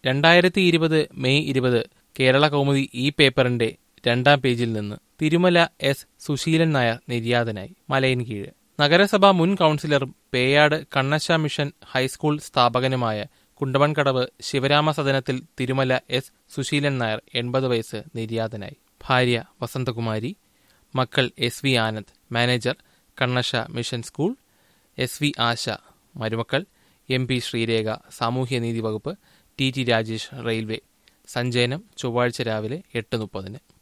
രണ്ടായിരത്തി ഇരുപത് മെയ് ഇരുപത് കേരള കൗമുദി ഈ പേപ്പറിന്റെ രണ്ടാം പേജിൽ നിന്ന് തിരുമല എസ് സുശീലൻ നായർ നിര്യാതനായി മലയൻകീഴ് നഗരസഭാ മുൻ കൌൺസിലറും പേയാട് കണ്ണശ മിഷൻ ഹൈസ്കൂൾ സ്ഥാപകനുമായ കുണ്ടമൺകടവ് ശിവരാമ സദനത്തിൽ തിരുമല എസ് സുശീലൻ നായർ എൺപത് വയസ്സ് നിര്യാതനായി ഭാര്യ വസന്തകുമാരി മക്കൾ S V Anand manager Kannasa mission school S V Asha മരുമക്കൾ എം പി ശ്രീരേഖ സാമൂഹ്യനീതി വകുപ്പ് ടി ടി രാജേഷ് റെയിൽവേ സഞ്ചയനം ചൊവ്വാഴ്ച രാവിലെ എട്ട് മുപ്പതിന്